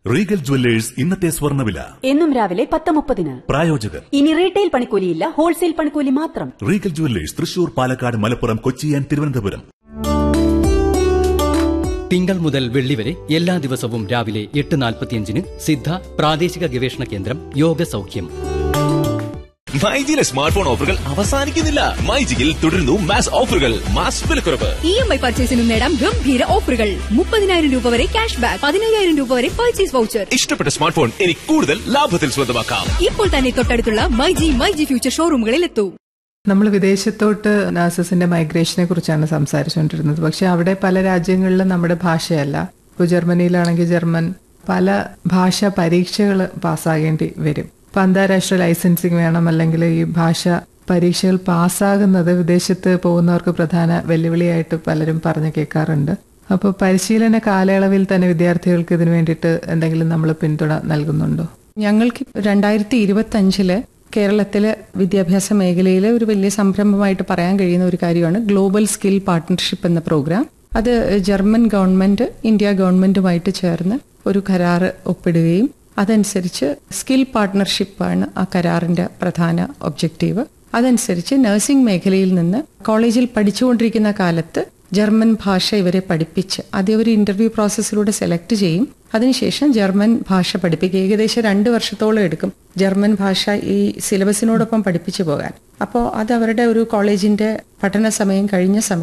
Regal jewellers ഇന്നത്തെ സ്വർണ്ണവില എന്നും രാവിലെ പത്ത് മുപ്പതിന് പ്രായോജകർ ഇനി റീറ്റെയിൽ പണിക്കൂലിയില്ല ഹോൾസെയിൽ പണിക്കൂലി മാത്രം Regal jewellers Thrissur Palakkad Malappuram Kochi and Thiruvananthapuram തിങ്കൾ മുതൽ വെള്ളി വരെ എല്ലാ ദിവസവും രാവിലെ എട്ട് നാൽപ്പത്തിയഞ്ചിന് സിദ്ധ പ്രാദേശിക ഗവേഷണ കേന്ദ്രം യോഗ സൗഖ്യം മൈജിയിലെ സ്മാർട്ട് ഫോൺ ഓഫറുകൾ അവസാനിക്കുന്നില്ല മൈജിയിൽ തുടരുന്നു മാസ് ഓഫറുകൾ മാസ് വിലക്കുറവ് ഇ എം ഐ പർച്ചേസിനും നേടാം ഗംഭീര ഓഫറുകൾ മുപ്പതിനായിരം രൂപ വരെ ക്യാഷ് ബാക്ക് പതിനയ്യായിരം രൂപ വരെ പർച്ചേസ് വൗച്ചർ ഇഷ്ടപ്പെട്ട സ്മാർട്ട് ഫോൺ ഇനി കൂടുതൽ ലാഭത്തിൽ സ്വന്തമാക്കാം ഇപ്പോൾ തന്നെ തൊട്ടടുത്തുള്ള മൈജി മൈജി ഫ്യൂച്ചർ ഷോറൂമുകളിൽ എത്തൂ നമ്മൾ വിദേശത്തോട്ട് നഴ്സസിന്റെ മൈഗ്രേഷനെ കുറിച്ചാണ് സംസാരിച്ചുകൊണ്ടിരുന്നത് പക്ഷെ അവിടെ പല രാജ്യങ്ങളിലും നമ്മുടെ ഭാഷയല്ല ഇപ്പോൾ ജർമ്മനിയിലാണെങ്കിൽ ജർമ്മൻ പല ഭാഷാ പരീക്ഷകൾ പാസ്സാകേണ്ടി വരും ഇപ്പൊ അന്താരാഷ്ട്ര ലൈസൻസിങ് വേണം അല്ലെങ്കിൽ ഈ ഭാഷ പരീക്ഷകൾ പാസ്സാകുന്നത് വിദേശത്ത് പോകുന്നവർക്ക് പ്രധാന വെല്ലുവിളിയായിട്ട് പലരും പറഞ്ഞു കേൾക്കാറുണ്ട് അപ്പോൾ പരിശീലന കാലയളവിൽ തന്നെ വിദ്യാർത്ഥികൾക്ക് ഇതിനു വേണ്ടിയിട്ട് എന്തെങ്കിലും നമ്മൾ പിന്തുണ നൽകുന്നുണ്ടോ ഞങ്ങൾക്ക് രണ്ടായിരത്തി ഇരുപത്തി അഞ്ചില് കേരളത്തിലെ വിദ്യാഭ്യാസ മേഖലയിലെ ഒരു വലിയ സംരംഭമായിട്ട് പറയാൻ കഴിയുന്ന ഒരു കാര്യമാണ് ഗ്ലോബൽ സ്കിൽ പാർട്ട്ണർഷിപ്പ് എന്ന പ്രോഗ്രാം അത് ജർമ്മൻ ഗവൺമെന്റ് ഇന്ത്യ ഗവൺമെന്റുമായിട്ട് ചേർന്ന് ഒരു കരാറ് ഒപ്പിടുകയും അതനുസരിച്ച് സ്കിൽ പാർട്ട്ണർഷിപ്പാണ് ആ കരാറിന്റെ പ്രധാന ഒബ്ജക്റ്റീവ് അതനുസരിച്ച് നഴ്സിംഗ് മേഖലയിൽ നിന്ന് കോളേജിൽ പഠിച്ചുകൊണ്ടിരിക്കുന്ന കാലത്ത് ജർമ്മൻ ഭാഷ ഇവരെ പഠിപ്പിച്ച് ആദ്യം ഒരു ഇന്റർവ്യൂ പ്രോസസ്സിലൂടെ സെലക്ട് ചെയ്യും അതിനുശേഷം ജർമ്മൻ ഭാഷ പഠിപ്പിക്കുക ഏകദേശം രണ്ട് വർഷത്തോളം എടുക്കും ജർമ്മൻ ഭാഷ ഈ സിലബസിനോടൊപ്പം പഠിപ്പിച്ചു പോകാൻ അപ്പോൾ അത് അവരുടെ ഒരു കോളേജിന്റെ പഠന സമയം കഴിഞ്ഞ സമയം